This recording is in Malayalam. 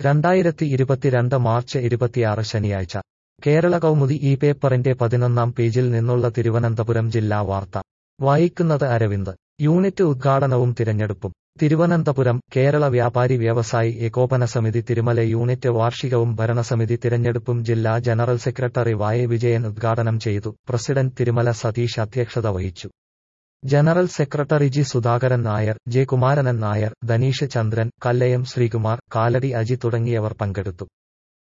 രണ്ടായിരത്തി ഇരുപത്തിരണ്ട് മാർച്ച് ഇരുപത്തിയാറ് ശനിയാഴ്ച കേരള കൗമുദി ഈ പേപ്പറിന്റെ പതിനൊന്നാം പേജിൽ നിന്നുള്ള തിരുവനന്തപുരം ജില്ലാ വാർത്ത വായിക്കുന്നത് അരവിന്ദ് യൂണിറ്റ് ഉദ്ഘാടനവും തിരഞ്ഞെടുപ്പും തിരുവനന്തപുരം കേരള വ്യാപാരി വ്യവസായി ഏകോപന സമിതി തിരുമല യൂണിറ്റ് വാർഷികവും ഭരണസമിതി തിരഞ്ഞെടുപ്പും ജില്ലാ ജനറൽ സെക്രട്ടറി വായ വിജയൻ ഉദ്ഘാടനം ചെയ്തു പ്രസിഡന്റ് തിരുമല സതീഷ് അധ്യക്ഷത വഹിച്ചു general secretary G Sudhakaran Nair J Kumaranan Nair Dhaneesh Chandran Kallayam Sreekumar Kalady Aji തുടങ്ങിയവർ പങ്കെടുത്തു